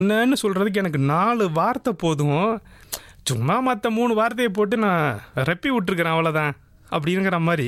என்னன்னு சொல்கிறதுக்கு எனக்கு நாலு வார்த்தை போதும் சும்மா மற்ற மூணு வார்த்தையை போட்டு நான் ரெப்பி விட்டுருக்கிறேன் அவ்வளோதான் அப்படிங்கிற மாதிரி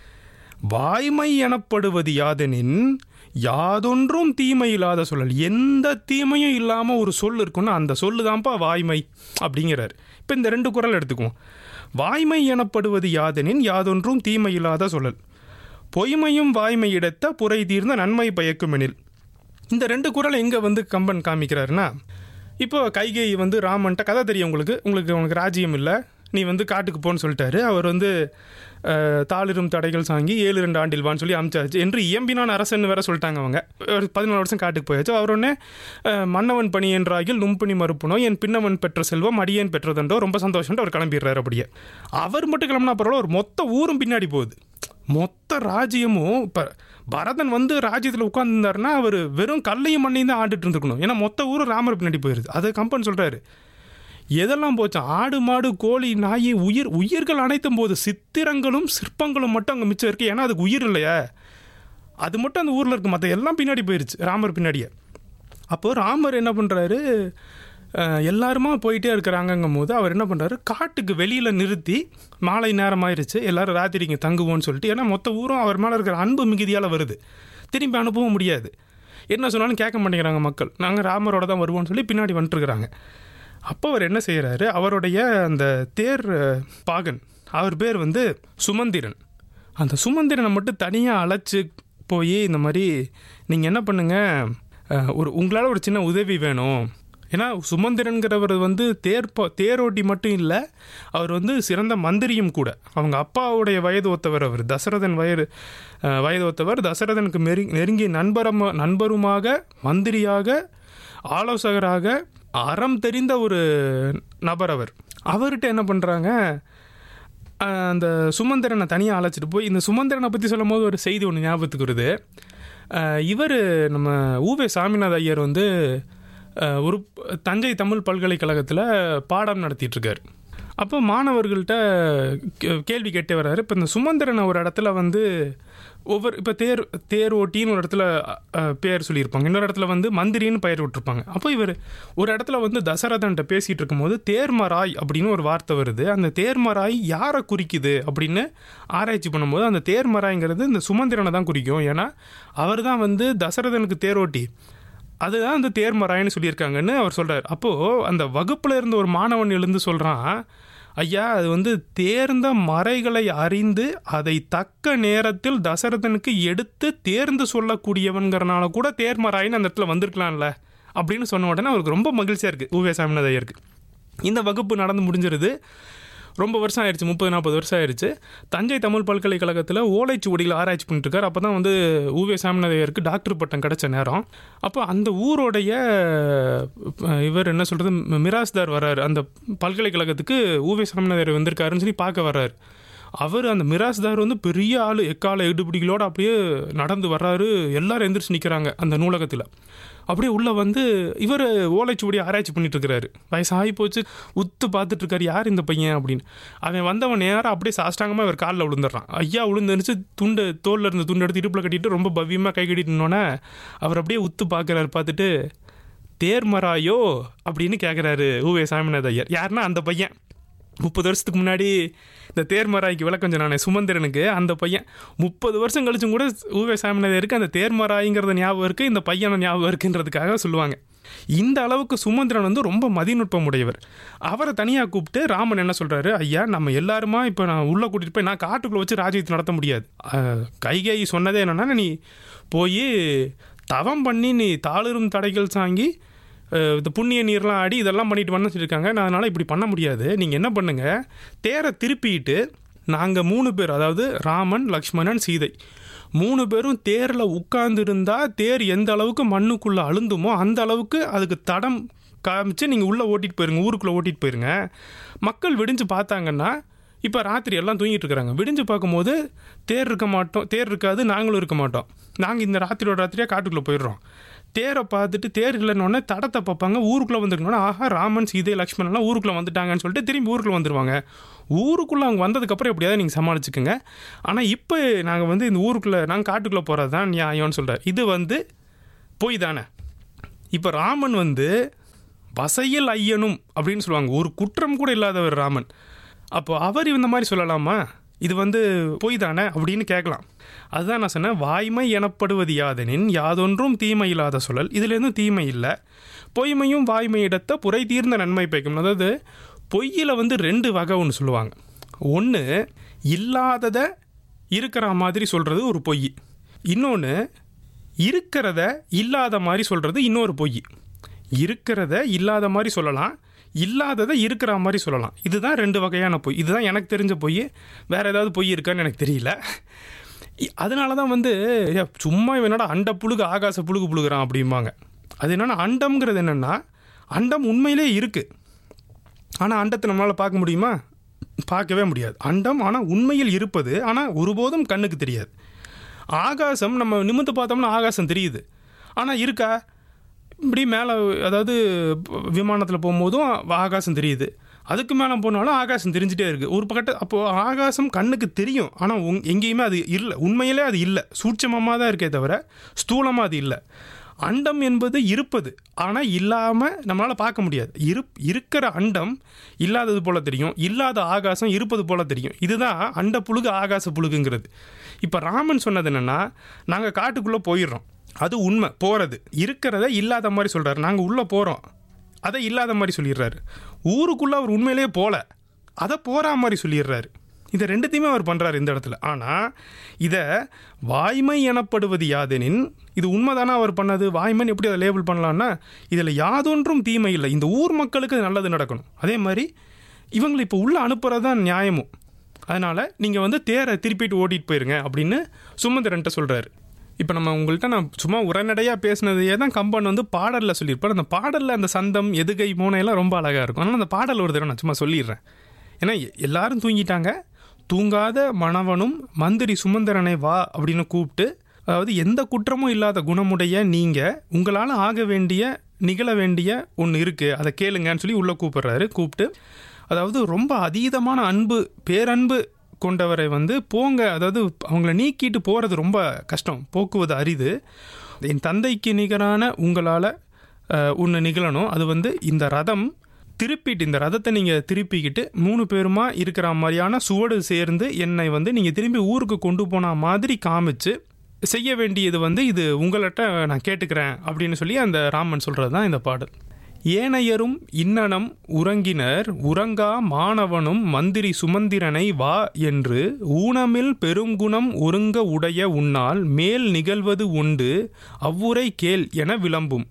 வாய்மை எனப்படுவது யாதெனின் யாதொன்றும் தீமை இல்லாத சொல்லல் எந்த தீமையும் இல்லாமல் ஒரு சொல் இருக்குன்னா அந்த சொல்லு தான்ப்பா வாய்மை அப்படிங்கிறார் இப்போ இந்த ரெண்டு குரல் எடுத்துக்குவோம் வாய்மை எனப்படுவது யாதெனின் யாதொன்றும் தீமை இல்லாத சொல்லல் பொய்மையும் வாய்மை இடத்த புரை தீர்ந்த நன்மை பயக்குமெனில் இந்த ரெண்டு குரல் எங்கே வந்து கம்பன் காமிக்கிறாருன்னா இப்போ கைகை வந்து ராமன்ட்ட கதை தெரியும் உங்களுக்கு உங்களுக்கு உனக்கு ராஜ்யம் இல்லை நீ வந்து காட்டுக்கு போன்னு சொல்லிட்டாரு அவர் வந்து அஹ், தாளிரும் தடைகள் சாங்கி ஏழு ரெண்டு ஆண்டில் வான்னு சொல்லி அமிச்சாச்சு என்று இயம்பினான் அரசன் வேற சொல்லிட்டாங்க அவங்க ஒரு பதினாலு வருஷம் காட்டுக்கு போயாச்சு அவர் உடனே அஹ், மன்னவன் பணி என்றாகில் நும்பணி மறுப்புனோ என் பின்னவன் பெற்ற செல்வம் அடியேன் பெற்றதென்றோ ரொம்ப சந்தோஷம்ட்டு அவர் கிளம்பிடுறாரு அப்படியே அவர் மட்டும் கிளம்புனா பரவாயில்ல ஒரு மொத்த ஊரும் பின்னாடி போகுது மொத்த ராஜ்யமும் இப்போ பரதன் வந்து ராஜ்யத்தில் உட்காந்துருந்தாருன்னா அவர் வெறும் கல்லையும் மண்ணையும் தான் ஆண்டுட்டு இருந்திருக்கணும் ஏன்னா மொத்த ஊரும் ராமர் பின்னாடி போயிருது அதை கம்பன் சொல்கிறாரு எதெல்லாம் போச்சு ஆடு மாடு கோழி நாய் உயிர் உயிர்கள் அனைத்தும் போது சித்திரங்களும் சிற்பங்களும் மட்டும் அங்கே மிச்சம் இருக்கு ஏன்னா அதுக்கு உயிர் இல்லையா அது மட்டும் அந்த ஊரில் இருக்கு மற்ற எல்லாம் பின்னாடி போயிருச்சு ராமர் பின்னாடியே அப்போது ராமர் என்ன பண்ணுறாரு எல்லாருமா போயிட்டே இருக்கிறாங்கங்கும் போது அவர் என்ன பண்ணுறாரு காட்டுக்கு வெளியில் நிறுத்தி மாலை நேரம் ஆயிருச்சு எல்லாரும் ராத்திரி இங்கே தங்குவோம்னு சொல்லிட்டு ஏன்னா மொத்த ஊரும் அவர் மேலே இருக்கிற அன்பு மிகுதியால் வருது திரும்பி அனுப்பவும் முடியாது என்ன சொன்னாலும் கேட்க மாட்டேங்கிறாங்க மக்கள் நாங்கள் ராமரோட தான் வருவோம்னு சொல்லி பின்னாடி வந்துட்டுருக்குறாங்க அப்போ அவர் என்ன செய்கிறாரு அவருடைய அந்த தேர் அஹ், பாகன் அவர் பேர் வந்து சுமந்திரன் அந்த சுமந்திரனை மட்டும் தனியாக அழைச்சி போய் இந்த மாதிரி நீங்கள் என்ன பண்ணுங்க அஹ், ஒரு உங்களால் ஒரு சின்ன உதவி வேணும் ஏன்னா சுமந்திரன்கிறவர் வந்து தேர் ப- தேரோட்டி மட்டும் இல்லை அவர் வந்து சிறந்த மந்திரியும் கூட அவங்க அப்பாவுடைய வயது ஒத்தவர் அவர் தசரதன் வயது அஹ், வயது ஒத்தவர் தசரதனுக்கு மெரி நெருங்கிய நண்பரமா நண்பருமாக மந்திரியாக ஆலோசகராக அறம் தெரிந்த ஒரு நபர் அவர் அவர்கிட்ட என்ன பண்ணுறாங்க அந்த சுமந்திரனை தனியாக அழைச்சிட்டு போய் இந்த சுமந்திரனை பற்றி சொல்லும் போது ஒரு செய்தி ஒன்று ஞாபகத்துக்கு வருது இவர் நம்ம ஊவே சாமிநாத ஐயர் வந்து அஹ், ஒரு தஞ்சை தமிழ் பல்கலைக்கழகத்தில் பாடம் நடத்திட்டு இருக்காரு அப்போ மாணவர்கள்ட்ட கே- கேள்வி கேட்டே வர்றாரு இப்போ இந்த சுமந்திரனை ஒரு இடத்துல வந்து ஒவ்வொரு இப்போ தேர் தேர் ஓட்டின்னு ஒரு இடத்துல அஹ், பேர் சொல்லியிருப்பாங்க இன்னொரு இடத்துல வந்து மந்திரின்னு பெயர் விட்டுருப்பாங்க அப்போ இவர் ஒரு இடத்துல வந்து தசரதன்ட்ட பேசிகிட்டு இருக்கும்போது தேர்மராய் அப்படின்னு ஒரு வார்த்தை வருது அந்த தேர்மராய் யாரை குறிக்குது அப்படின்னு ஆராய்ச்சி பண்ணும்போது அந்த தேர்மராய்ங்கிறது இந்த சுமந்திரனை தான் குறிக்கும் ஏன்னா அவர் தான் வந்து தசரதனுக்கு தேரோட்டி அதுதான் அந்த தேர்மராயன்னு சொல்லியிருக்காங்கன்னு அவர் சொல்கிறார் அப்போது அந்த வகுப்பில் இருந்த ஒரு மாணவன் எழுந்து சொல்கிறான் ஐயா அது வந்து தேர்ந்த மறைகளை அறிந்து அதை தக்க நேரத்தில் தசரதனுக்கு எடுத்து தேர்ந்து சொல்லக்கூடியவன்கிறனால கூட தேர்மராயின்னு அந்த இடத்துல வந்திருக்கலாம்ல அப்படின்னு சொன்ன உடனே அவருக்கு ரொம்ப மகிழ்ச்சியாக இருக்குது ஊவே சாமிநாத ஐயருக்கு இந்த வகுப்பு நடந்து முடிஞ்சிருது ரொம்ப வருஷம் ஆயிடுச்சு முப்பது நாற்பது வருஷம் ஆயிடுச்சு தஞ்சை தமிழ் பல்கலைக்கழகத்தில் ஓலைச்சுவடியில் ஆராய்ச்சி பண்ணிட்டு இருக்காரு அப்போ தான் வந்து ஊவே சாமிநாதையருக்கு டாக்டர் பட்டம் கிடைச்ச நேரம் அப்போ அந்த ஊரோடைய அஹ், இவர் என்ன சொல்கிறது மிராஸ்தார் வர்றாரு அந்த பல்கலைக்கழகத்துக்கு ஊவே சாமிநாதையர் வந்திருக்காருன்னு சொல்லி பார்க்க வர்றாரு அவர் அந்த மிராஸ்தார் வந்து பெரிய ஆள் எக்கால எடுபிடிகளோட அப்படியே நடந்து வர்றாரு எல்லாரும் எந்திரிச்சு நிற்கிறாங்க அந்த நூலகத்தில் அப்படியே உள்ளே வந்து இவர் ஓலைச்சுவடி ஆராய்ச்சி பண்ணிட்டு இருக்கிறாரு வயசாகி போச்சு உத்து பார்த்துட்டு இருக்காரு யார் இந்த பையன் அப்படின்னு அவன் வந்தவன் நேராக அப்படியே சாஷ்டாங்கமாக இவர் காலில் விழுந்துடுறான் ஐயா விழுந்துருச்சு துண்டு தோல்ல இருந்த துண்டு எடுத்து இடுப்பில் கட்டிட்டு ரொம்ப பவ்யமாக கை கட்டிட்டோன்னே அவர் அப்படியே உத்து பார்க்குறாரு பார்த்துட்டு தேர்மராயோ அப்படின்னு கேட்குறாரு ஊவே சாமிநாத ஐயர் யாருன்னா அந்த பையன் முப்பது வருஷத்துக்கு முன்னாடி இந்த தேர்மராய்க்கு விளக்கம் சொன்னானே சுமந்திரனுக்கு அந்த பையன் முப்பது வருஷம் கழிச்சும் கூட ஊவே சாமிநாதருக்கு அந்த தேர்மராய்ங்கிறத ஞாபகம் இருக்குது இந்த பையனை ஞாபகம் இருக்குன்றதுக்காக சொல்லுவாங்க இந்த அளவுக்கு சுமந்திரன் வந்து ரொம்ப மதிநுட்பம் உடையவர் அவரை தனியாக கூப்பிட்டு ராமன் என்ன சொல்கிறாரு ஐயா நம்ம எல்லாருமா இப்போ நான் உள்ளே கூட்டிகிட்டு போய் நான் காட்டுக்குள்ளே வச்சு ராஜ்யத்தை நடத்த முடியாது அஹ், கைகை சொன்னதே என்னென்னா நீ போய் தவம் பண்ணி நீ தாளிரும் தடைகள் சாங்கி அஹ் இந்த புண்ணிய நீர்லாம் ஆடி இதெல்லாம் பண்ணிட்டு வந்து சொல்லியிருக்காங்க நான் அதனால் இப்படி பண்ண முடியாது நீங்கள் என்ன பண்ணுங்கள் தேரை திருப்பிட்டு நாங்கள் மூணு பேர் அதாவது ராமன் லக்ஷ்மணன் சீதை மூணு பேரும் தேரில் உட்கார்ந்துருந்தா தேர் எந்த அளவுக்கு மண்ணுக்குள்ளே அழுந்துமோ அந்த அளவுக்கு அதுக்கு தடம் காமிச்சு நீங்கள் உள்ளே ஓட்டிகிட்டு போயிருங்க ஊருக்குள்ளே ஓட்டிகிட்டு போயிருங்க மக்கள் விடிஞ்சு பார்த்தாங்கன்னா இப்போ ராத்திரி எல்லாம் தூங்கிட்டு இருக்கிறாங்க விடிஞ்சு பார்க்கும்போது தேர் இருக்க மாட்டோம் தேர் இருக்காது நாங்களும் இருக்க மாட்டோம் நாங்கள் இந்த ராத்திரியோட ராத்திரியாக காட்டுக்குள்ளே போயிடுறோம் தேரை பார்த்துட்டு தேர் இல்லைன்னொடனே தடத்தை பார்ப்பாங்க ஊருக்குள்ளே வந்துருக்கணும்னா ஆஹா ராமன் சீதை லக்ஷ்மணன்லாம் ஊருக்குள்ளே வந்துட்டாங்கன்னு சொல்லிட்டு திரும்பி ஊருக்குள்ளே வந்துருவாங்க ஊருக்குள்ளே அவங்க வந்ததுக்கப்புறம் எப்படியாவது நீங்கள் சமாளிச்சுக்கோங்க ஆனால் இப்போ நாங்கள் வந்து இந்த ஊருக்குள்ளே நாங்கள் காட்டுக்குள்ளே போகிறது தான் நியாயம்னு சொல்கிறார் இது வந்து பொய் தானே இப்போ ராமன் வந்து வசையில் ஐயனும் அப்படின்னு சொல்லுவாங்க ஒரு குற்றம் கூட இல்லாதவர் ராமன் அப்போ அவர் இந்த மாதிரி சொல்லலாமா இது வந்து பொய் தானே அப்படின்னு கேட்கலாம் அதுதான் நான் சொன்னேன் வாய்மை எனப்படுவது யாதெனின் யாதொன்றும் தீமை இல்லாத சொல்லல் இதுலேருந்து தீமை இல்லை பொய்மையும் வாய்மை இடத்த புரை தீர்ந்த நன்மை பயக்கும் அதாவது பொய்யில் வந்து ரெண்டு வகை ஒன்று சொல்லுவாங்க ஒன்று இல்லாததை இருக்கிற மாதிரி சொல்கிறது ஒரு பொய் இன்னொன்று இருக்கிறத இல்லாத மாதிரி சொல்கிறது இன்னொரு பொய் இருக்கிறத இல்லாத மாதிரி சொல்லலாம் இல்லாததை இருக்கிற மாதிரி சொல்லலாம் இதுதான் ரெண்டு வகையான பொய் இதுதான் எனக்கு தெரிஞ்ச பொய் வேறு ஏதாவது பொய் இருக்கான்னு எனக்கு தெரியல இ- அதனால தான் வந்து ஏ, சும்மா இவன் என்னடா அண்ட புழுகு ஆகாச புழுகு புழுகுறான் அப்படிம்பாங்க அது என்னென்னா அண்டம்ங்கிறது என்னென்னா அண்டம் உண்மையிலே இருக்குது ஆனால் அண்டத்தை நம்மளால் பார்க்க முடியுமா பார்க்கவே முடியாது அண்டம் ஆனால் உண்மையில் இருப்பது ஆனால் ஒருபோதும் கண்ணுக்கு தெரியாது ஆகாசம் நம்ம நிமிர்ந்து பார்த்தோம்னா ஆகாசம் தெரியுது ஆனால் இருக்கா இப்படி மேலே அதாவது விமானத்தில் போகும்போதும் ஆகாசம் தெரியுது அதுக்கு மேலே போனாலும் ஆகாசம் தெரிஞ்சிட்டே இருக்குது ஒரு பக்கத்து அப்போது ஆகாசம் கண்ணுக்கு தெரியும் ஆனால் உங் எங்கேயுமே அது இல்லை உண்மையிலே அது இல்லை சூட்சமமாக தான் இருக்கே தவிர ஸ்தூலமாக அது இல்லை அண்டம் என்பது இருப்பது ஆனால் இல்லாமல் நம்மளால் பார்க்க முடியாது இரு இருக்கிற அண்டம் இல்லாதது போல தெரியும் இல்லாத ஆகாசம் இருப்பது போல தெரியும் இதுதான் அண்ட புழுகு ஆகாச புழுகுங்கிறது இப்போ ராமன் சொன்னது என்னென்னா நாங்கள் காட்டுக்குள்ளே போயிடுறோம் அது உண்மை போகிறது இருக்கிறத இல்லாத மாதிரி சொல்கிறாரு நாங்கள் உள்ளே போகிறோம் அதை இல்லாத மாதிரி சொல்லிடுறாரு ஊருக்குள்ளே அவர் உண்மையிலேயே போகல அதை போகிறா மாதிரி சொல்லிடுறாரு இதை ரெண்டுத்தையுமே அவர் பண்ணுறாரு இந்த இடத்துல ஆனால் இதை வாய்மை எனப்படுவது யாதெனின் இது உண்மைதானே அவர் பண்ணது வாய்மைன்னு எப்படி அதை லேபிள் பண்ணலான்னா இதில் யாதொன்றும் தீமை இல்லை இந்த ஊர் மக்களுக்கு அது நல்லது நடக்கணும் அதே மாதிரி இவங்களை இப்போ உள்ளே அனுப்புறது தான் நியாயமும் அதனால் நீங்கள் வந்து தேரை திருப்பிட்டு ஓட்டிகிட்டு போயிருங்க அப்படின்னு சுமந்திரன்ட்ட சொல்கிறாரு இப்போ நம்ம உங்கள்கிட்ட நான் சும்மா உரைநடையாக பேசினதையே தான் கம்பன் வந்து பாடலில் சொல்லியிருப்பார் அந்த பாடலில் அந்த சந்தம் எதுகை மோனையெல்லாம் ரொம்ப அழகாக இருக்கும் ஆனால் அந்த பாடல் ஒரு தடவை நான் சும்மா சொல்லிடுறேன் ஏன்னா எ- எல்லாரும் தூங்கிட்டாங்க தூங்காத மணவனும் மந்திரி சுமந்திரனை வா அப்படின்னு கூப்பிட்டு அதாவது எந்த குற்றமும் இல்லாத குணமுடைய நீங்கள் உங்களால் ஆக வேண்டிய நிகழ வேண்டிய ஒன்று இருக்குது அதை கேளுங்கன்னு சொல்லி உள்ளே கூப்பிடுறாரு கூப்பிட்டு அதாவது ரொம்ப அதீதமான அன்பு பேரன்பு கொண்டவரை வந்து போங்க அதாவது அவங்கள நீக்கிட்டு போகிறது ரொம்ப கஷ்டம் போக்குவது அரிது என் தந்தைக்கு நிகரான உங்களால் ஒன்று நிகழணும் அது வந்து இந்த ரதம் திருப்பிட்டு இந்த ரதத்தை நீங்கள் திருப்பிக்கிட்டு மூணு பேருமா இருக்கிற மாதிரியான சுவடு சேர்ந்து என்னை வந்து நீங்கள் திரும்பி ஊருக்கு கொண்டு போன மாதிரி காமிச்சு செய்ய வேண்டியது வந்து இது உங்கள்கிட்ட நான் கேட்டுக்கிறேன் அப்படின்னு சொல்லி அந்த ராமன் சொல்கிறது தான் இந்த பாடல் ஏனையரும் இன்னனம் உறங்கினர் உறங்கா மாணவனும் மந்திரி சுமந்திரனை வா என்று ஊனமில் பெருங்குணம் ஒருங்க உடைய உன்னால் மேல் நிகழ்வது உண்டு அவ்வுரை கேள் என விளம்பும்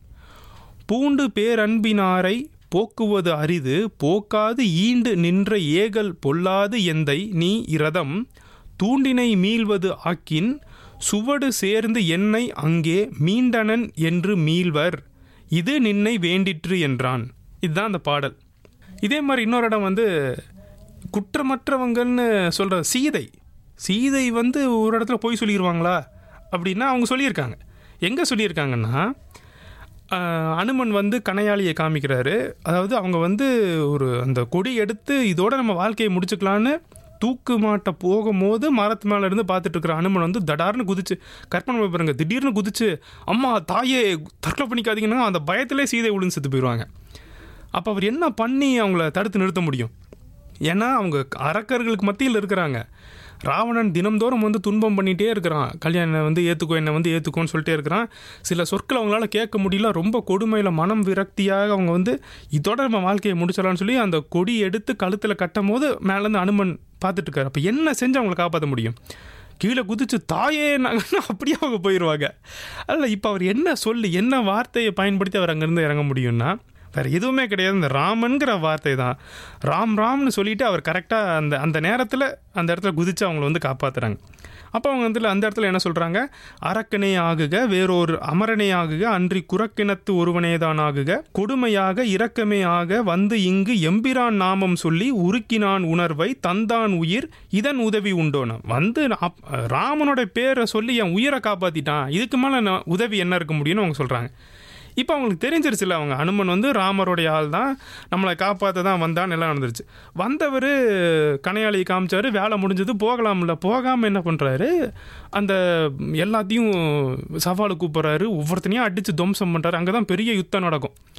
பூண்டு பேரன்பினாரை போக்குவது அரிது போக்காது ஈண்டு நின்ற ஏகல் பொல்லாது எந்தை நீ இரதம் தூண்டினை மீள்வது ஆக்கின் சுவடு சேர்ந்து என்னை அங்கே மீண்டனன் என்று மீள்வர் இது நின்னை வேண்டிற்று என்றான் இதுதான் அந்த பாடல் இதே மாதிரி இன்னொரு இடம் வந்து குற்றமற்றவங்கன்னு சொல்கிற சீதை சீதை வந்து ஒரு இடத்துல போய் சொல்லிடுவாங்களா அப்படின்னா அவங்க சொல்லியிருக்காங்க எங்கே சொல்லியிருக்காங்கன்னா ஆஹ், அனுமன் வந்து கணையாளியை காமிக்கிறாரு அதாவது அவங்க வந்து ஒரு அந்த கொடி எடுத்து இதோட நம்ம வாழ்க்கையை முடிச்சுக்கலான்னு தூக்கு மாட்ட போகும்போது மரத்து மேலே இருந்து பார்த்துட்டு இருக்கிற அனுமன் வந்து தடார்னு குதிச்சு கற்பனை பண்ணி பாருங்க திடீர்னு குதிச்சு அம்மா தாயே தற்கொலை பண்ணிக்காதீங்கன்னா அந்த பயத்திலே சீதை விழுந்து செத்து போயிடுவாங்க அப்போ அவர் என்ன பண்ணி அவங்கள தடுத்து நிறுத்த முடியும் ஏன்னா அவங்க அரக்கர்களுக்கு மத்தியில் இருக்கிறாங்க ராவணன் தினம்தோறும் வந்து துன்பம் பண்ணிகிட்டே இருக்கிறான் கல்யாணம் வந்து ஏற்றுக்கோ என்னை வந்து ஏற்றுக்கோன்னு சொல்லிட்டே இருக்கிறான் சில சொற்களை அவங்களால கேட்க முடியல ரொம்ப கொடுமையில் மனம் விரக்தியாக அவங்க வந்து இதோட நம்ம வாழ்க்கையை முடிச்சிடலாம்னு சொல்லி அந்த கொடி எடுத்து கழுத்தில் கட்டும் போது மேலேருந்து அனுமன் பார்த்துட்டு இருக்காரு அப்போ என்ன செஞ்சு அவங்களை காப்பாற்ற முடியும் கீழே குதிச்சு தாயே நாங்கன்னா அப்படியே அவங்க போயிடுவாங்க அதில் இப்போ அவர் என்ன சொல்லி என்ன வார்த்தையை பயன்படுத்தி அவர் அங்கேருந்து இறங்க முடியும்னா வேற எதுவுமே கிடையாது இந்த ராமன்கிற வார்த்தை தான் ராம் ராம்னு சொல்லிட்டு அவர் கரெக்டாக அந்த அந்த நேரத்தில் அந்த இடத்துல குதிச்சு அவங்கள வந்து காப்பாத்துறாங்க அப்போ அவங்க வந்து அந்த இடத்துல என்ன சொல்கிறாங்க அரக்கனே ஆகுக வேறொரு அமரனே ஆகுக அன்றி குரக்கிணத்து ஒருவனேதான் ஆகுக கொடுமையாக இரக்கமே ஆக வந்து இங்கு எம்பிரான் நாமம் சொல்லி உருக்கினான் உணர்வை தந்தான் உயிர் இதன் உதவி உண்டோன வந்து அப்- ராமனோட பேரை சொல்லி என் உயிரை காப்பாற்றிட்டான் இதுக்கு மேலே உதவி என்ன இருக்க முடியும்னு அவங்க சொல்கிறாங்க இப்போ அவங்களுக்கு தெரிஞ்சிருச்சுல அவங்க அனுமன் வந்து ராமருடைய ஆள் தான் நம்மளை காப்பாற்ற தான் வந்தான்னு எல்லாம் நடந்துருச்சு வந்தவர் கனையாளியை காமிச்சாரு வேலை முடிஞ்சது போகலாம்ல போகாமல் என்ன பண்ணுறாரு அந்த எல்லாத்தையும் சவாலு கூப்பிட்றாரு ஒவ்வொருத்தனையும் அடித்து துவம்சம் பண்ணுறாரு அங்கே தான் பெரிய யுத்தம் நடக்கும்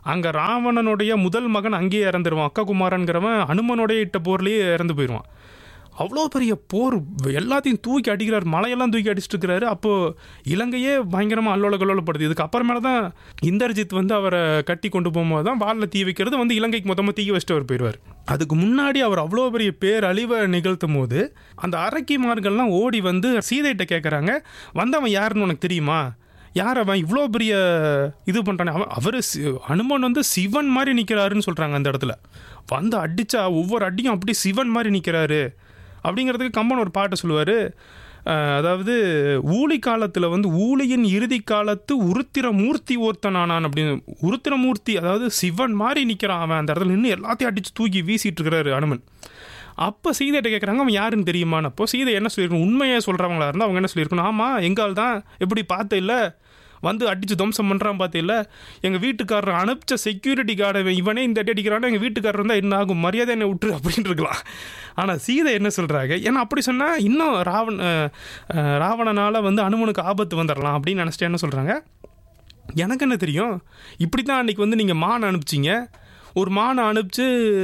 அங்கே ராவணனுடைய முதல் மகன் அங்கேயே இறந்துருவான் அக்கா குமாரன்கிறவன் அனுமனுடைய இட்ட போர்லேயே இறந்து போயிடுவான் அவ்வளோ பெரிய போர் எல்லாத்தையும் தூக்கி அடிக்கிறார் மலையெல்லாம் தூக்கி அடிச்சிட்டு இருக்கிறாரு அப்போது இலங்கையே பயங்கரமாக அல்லோல கல்லோலப்படுது இதுக்கு அப்புறமேல தான் இந்தர்ஜித் வந்து அவரை கட்டி கொண்டு போகும்போது தான் வாலில் தீ வைக்கிறது வந்து இலங்கைக்கு மொத்தமாக தீ வச்சுட்டு அவர் போயிடுவார் அதுக்கு முன்னாடி அவர் அவ்வளோ பெரிய பேரழிவை நிகழ்த்தும் போது அந்த அரக்கிமார்கள்லாம் ஓடி வந்து சீதைகிட்ட கேட்குறாங்க வந்தவன் யாருன்னு உனக்கு தெரியுமா யார் அவன் இவ்வளோ பெரிய இது பண்ணுறானே அவன் அவர் அனுமன் வந்து சிவன் மாதிரி நிற்கிறாருன்னு சொல்கிறாங்க அந்த இடத்துல வந்து அடித்தா ஒவ்வொரு அடியும் அப்படி சிவன் மாதிரி நிற்கிறாரு அப்படிங்கிறதுக்கு கம்பன் ஒரு பாட்டு சொல்லுவார் அதாவது ஊழி காலத்தில் வந்து ஊழியின் இறுதி காலத்து உருத்திர மூர்த்தி ஒருத்தனானான் அப்படின்னு உருத்திர மூர்த்தி அதாவது சிவன் மாதிரி நிற்கிறான் அவன் அந்த இடத்துல நின்று எல்லாத்தையும் அடித்து தூக்கி வீசிட்டு இருக்கிறாரு அனுமன் அப்போ சீதைகிட்ட கேட்குறாங்க அவன் யாருன்னு தெரியுமான்னு அப்போ சீதை என்ன சொல்லியிருக்கணும் உண்மையை சொல்கிறவங்களா இருந்தால் அவங்க என்ன சொல்லியிருக்கணும் ஆமாம் எங்கால் தான் எப்படி பார்த்த இல்லை வந்து அடித்து துவம்சம் பண்ணுறான் பார்த்தில்ல எங்கள் வீட்டுக்காரர் அனுப்பிச்ச செக்யூரிட்டி கார்டை இவனே இந்த அடி அடிக்கிறான்னா எங்கள் வீட்டுக்காரர் இருந்தால் என்ன ஆகும் மரியாதை என்ன விட்டுரு அப்படின்னு இருக்கலாம் ஆனால் சீதை என்ன சொல்கிறாங்க ஏன்னா அப்படி சொன்னால் இன்னும் ராவண ராவணனால் வந்து அனுமனுக்கு ஆபத்து வந்துடலாம் அப்படின்னு நினச்சிட்டு என்ன சொல்கிறாங்க எனக்கு என்ன தெரியும் இப்படி தான் அன்றைக்கி வந்து நீங்கள் மான் அனுப்பிச்சிங்க ஒரு மானை அனுப்பிச்சு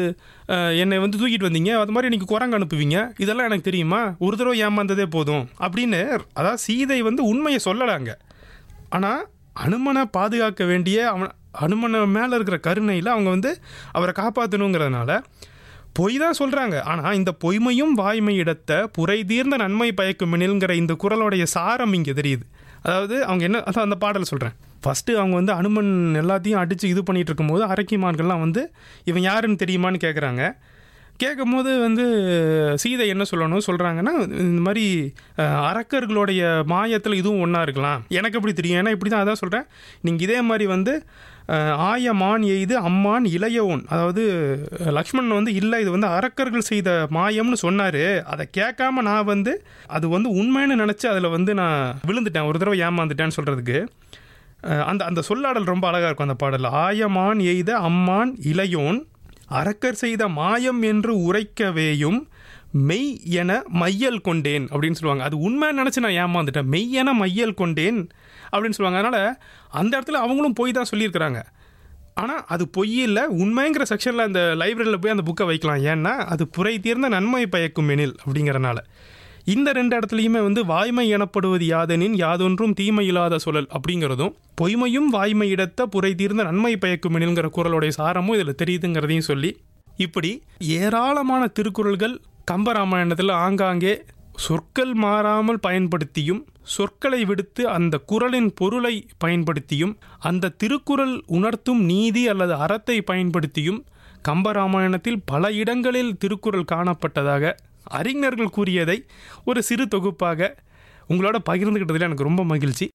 என்னை வந்து தூக்கிட்டு வந்தீங்க அது மாதிரி இன்றைக்கி குரங்கு அனுப்புவீங்க இதெல்லாம் எனக்கு தெரியுமா ஒரு தடவை ஏமாந்ததே போதும் அப்படின்னு அதாவது சீதை வந்து உண்மையை சொல்லலாங்க ஆனால் அனுமனை பாதுகாக்க வேண்டிய அவன் அனுமனை மேலே இருக்கிற கருணையில் அவங்க வந்து அவரை காப்பாற்றணுங்கிறதுனால பொய் தான் சொல்கிறாங்க ஆனால் இந்த பொய்மையும் வாய்மை இடத்த புரை தீர்ந்த நன்மை பயக்கும் மினில்ங்கிற இந்த குரலோடைய சாரம் இங்கே தெரியுது அதாவது அவங்க என்ன அதான் அந்த பாடல் சொல்கிறேன் ஃபஸ்ட்டு அவங்க வந்து அனுமன் எல்லாத்தையும் அடித்து இது பண்ணிகிட்டு இருக்கும்போது அரக்கிமார்கள்லாம் வந்து இவன் யாருன்னு தெரியுமான்னு கேட்குறாங்க கேட்கும் போது வந்து சீதை என்ன சொல்லணும் சொல்கிறாங்கன்னா இந்த மாதிரி அரக்கர்களுடைய மாயத்தில் இதுவும் ஒன்றா இருக்கலாம் எனக்கு எப்படி தெரியும் ஏன்னா இப்படி தான் அதான் சொல்கிறேன் நீங்கள் இதே மாதிரி வந்து ஆய மான் எய்து அம்மான் இளையவோன் அதாவது லக்ஷ்மணன் வந்து இல்லை இது வந்து அரக்கர்கள் செய்த மாயம்னு சொன்னார் அதை கேட்காம நான் வந்து அது வந்து உண்மைன்னு நினச்சி அதில் வந்து நான் விழுந்துட்டேன் ஒரு தடவை ஏமாந்துட்டேன்னு சொல்கிறதுக்கு அந்த அந்த சொல்லாடல் ரொம்ப அழகாக இருக்கும் அந்த பாடல் ஆயமான் எய்த அம்மான் இளையோன் அரக்கர் செய்த மாயம் என்று உரைக்கவேயும் மெய் என மையல் கொண்டேன் அப்படின்னு சொல்லுவாங்க அது உண்மை நினச்சி நான் ஏமாந்துட்டேன் மெய் என மையல் கொண்டேன் அப்படின்னு சொல்லுவாங்க அதனால் அந்த இடத்துல அவங்களும் போய் தான் சொல்லியிருக்கிறாங்க ஆனால் அது பொய் இல்லை உண்மைங்கிற செக்ஷனில் அந்த லைப்ரரியில் போய் அந்த புக்கை வைக்கலாம் ஏன்னா அது புரை தீர்ந்த நன்மை பயக்கும் எனில் அப்படிங்கிறனால இந்த ரெண்டு இடத்துலையுமே வந்து வாய்மை எனப்படுவது யாதெனின் யாதொன்றும் தீமை இல்லாத சொல்லல் அப்படிங்கிறதும் பொய்மையும் வாய்மை இடத்த புரை தீர்ந்த நன்மை பயக்கும் எனில்ங்கிற குரலுடைய சாரமும் இதில் தெரியுதுங்கிறதையும் சொல்லி இப்படி ஏராளமான திருக்குறள்கள் கம்பராமாயணத்தில் ஆங்காங்கே சொற்கள் மாறாமல் பயன்படுத்தியும் சொற்களை விடுத்து அந்த குரலின் பொருளை பயன்படுத்தியும் அந்த திருக்குறள் உணர்த்தும் நீதி அல்லது அறத்தை பயன்படுத்தியும் கம்பராமாயணத்தில் பல இடங்களில் திருக்குறள் காணப்பட்டதாக அறிஞர்கள் கூறியதை ஒரு சிறு தொகுப்பாக உங்களோட பகிர்ந்துக்கிட்டதில் எனக்கு ரொம்ப மகிழ்ச்சி